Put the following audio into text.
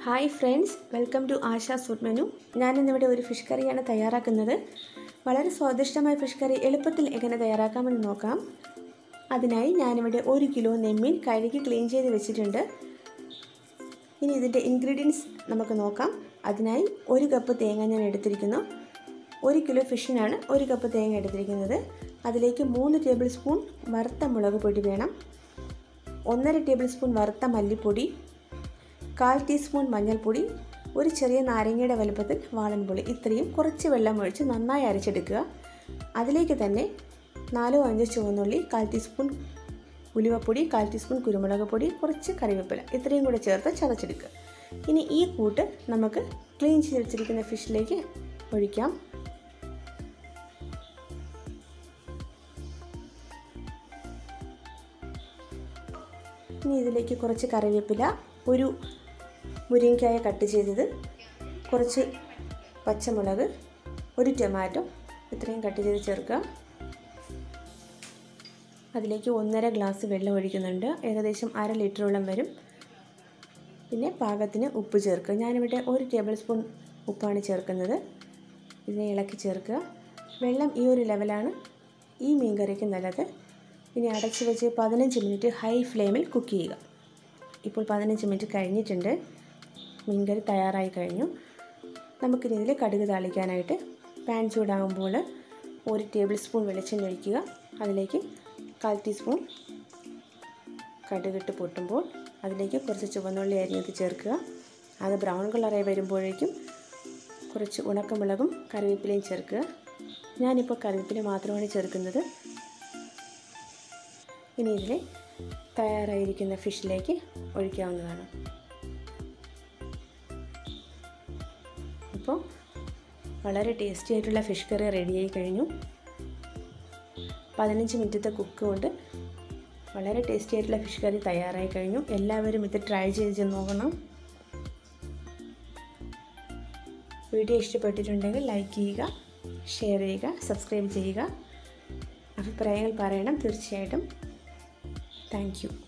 hi friends welcome to Asha food menu ഞാനിന്നിവിടെ ഒരു fish കറിയാണ് തയ്യാറാക്കുന്നത് വളരെ സ്വാദിഷ്ടമായ ഫിഷ് കറി എളുപ്പത്തിൽ എങ്ങനെ തയ്യാറാക്കാമെന്ന് നോക്കാം അതിനായി ഞാനിവിടെ ഒരു കിലോ നെമ്മീൻ കഴുകി ക്ലീൻ ചെയ്ത് വെച്ചിട്ടുണ്ട് ഇനി ഇതിൻ്റെ ഇൻഗ്രീഡിയൻസ് നമുക്ക് നോക്കാം അതിനായി ഒരു കപ്പ് തേങ്ങ ഞാൻ എടുത്തിരിക്കുന്നു ഒരു കിലോ ഫിഷിനാണ് ഒരു കപ്പ് തേങ്ങ എടുത്തിരിക്കുന്നത് അതിലേക്ക് മൂന്ന് ടേബിൾ സ്പൂൺ വറുത്ത മുളക് പൊടി വേണം ഒന്നര ടേബിൾ സ്പൂൺ വറുത്ത മല്ലിപ്പൊടി കാൽ ടീസ്പൂൺ മഞ്ഞൾപ്പൊടി ഒരു ചെറിയ നാരങ്ങയുടെ വലുപ്പത്തിൽ വാളൻപുളി ഇത്രയും കുറച്ച് വെള്ളം ഒഴിച്ച് നന്നായി അരച്ചെടുക്കുക അതിലേക്ക് തന്നെ നാലോ അഞ്ചോ ചുവന്നുള്ളി കാൽ ടീസ്പൂൺ ഉലുവപ്പൊടി കാൽ ടീസ്പൂൺ കുരുമുളക് പൊടി കുറച്ച് കറിവേപ്പില ഇത്രയും കൂടെ ചേർത്ത് ചതച്ചെടുക്കുക ഇനി ഈ കൂട്ട് നമുക്ക് ക്ലീൻ ചെയ്ത് വെച്ചിരിക്കുന്ന ഫിഷിലേക്ക് ഒഴിക്കാം ഇനി ഇതിലേക്ക് കുറച്ച് കറിവേപ്പില ഒരു മുരിങ്ങക്കായ കട്ട് ചെയ്തത് കുറച്ച് പച്ചമുളക് ഒരു ടൊമാറ്റോ ഇത്രയും കട്ട് ചെയ്ത് ചേർക്കുക അതിലേക്ക് ഒന്നര ഗ്ലാസ് വെള്ളം ഒഴിക്കുന്നുണ്ട് ഏകദേശം അര ലിറ്ററോളം വരും പിന്നെ പാകത്തിന് ഉപ്പ് ചേർക്കുക ഞാനിവിടെ ഒരു ടേബിൾ സ്പൂൺ ഉപ്പാണ് ചേർക്കുന്നത് ഇതിനെ ഇളക്കി ചേർക്കുക വെള്ളം ഈ ഒരു ലെവലാണ് ഈ മീൻ കറിക്ക് നല്ലത് ഇനി അടച്ച് വെച്ച് പതിനഞ്ച് മിനിറ്റ് ഹൈ ഫ്ലെയിമിൽ കുക്ക് ചെയ്യുക ഇപ്പോൾ പതിനഞ്ച് മിനിറ്റ് കഴിഞ്ഞിട്ടുണ്ട് മീൻകറി തയ്യാറായി കഴിഞ്ഞു നമുക്കിനി ഇതിൽ കടുക് താളിക്കാനായിട്ട് പാൻ ചൂടാകുമ്പോൾ ഒരു ടേബിൾ സ്പൂൺ വെളിച്ചെണ്ണ ഒഴിക്കുക അതിലേക്ക് കാൽ ടീസ്പൂൺ കടുകിട്ട് പൊട്ടുമ്പോൾ അതിലേക്ക് കുറച്ച് ചുവന്നുള്ളി അരിഞ്ഞത് ചേർക്കുക അത് ബ്രൗൺ കളറായി വരുമ്പോഴേക്കും കുറച്ച് ഉണക്കമുളകും കറിവേപ്പിലയും ചേർക്കുക ഞാനിപ്പോൾ കറിവേപ്പില മാത്രമാണ് ചേർക്കുന്നത് ഇനി ഇതിനെ തയ്യാറായിരിക്കുന്ന ഫിഷിലേക്ക് ഒഴിക്കാവുന്നതാണ് അപ്പോൾ വളരെ ടേസ്റ്റി ആയിട്ടുള്ള ഫിഷ് കറി റെഡിയായി കഴിഞ്ഞു പതിനഞ്ച് മിനിറ്റത്തെ കുക്ക് കൊണ്ട് വളരെ ടേസ്റ്റി ആയിട്ടുള്ള ഫിഷ് കറി തയ്യാറായി കഴിഞ്ഞു എല്ലാവരും ഇത് ട്രൈ ചെയ്ത് നോക്കണം വീഡിയോ ഇഷ്ടപ്പെട്ടിട്ടുണ്ടെങ്കിൽ ലൈക്ക് ചെയ്യുക ഷെയർ ചെയ്യുക സബ്സ്ക്രൈബ് ചെയ്യുക അഭിപ്രായങ്ങൾ പറയണം തീർച്ചയായിട്ടും താങ്ക് യു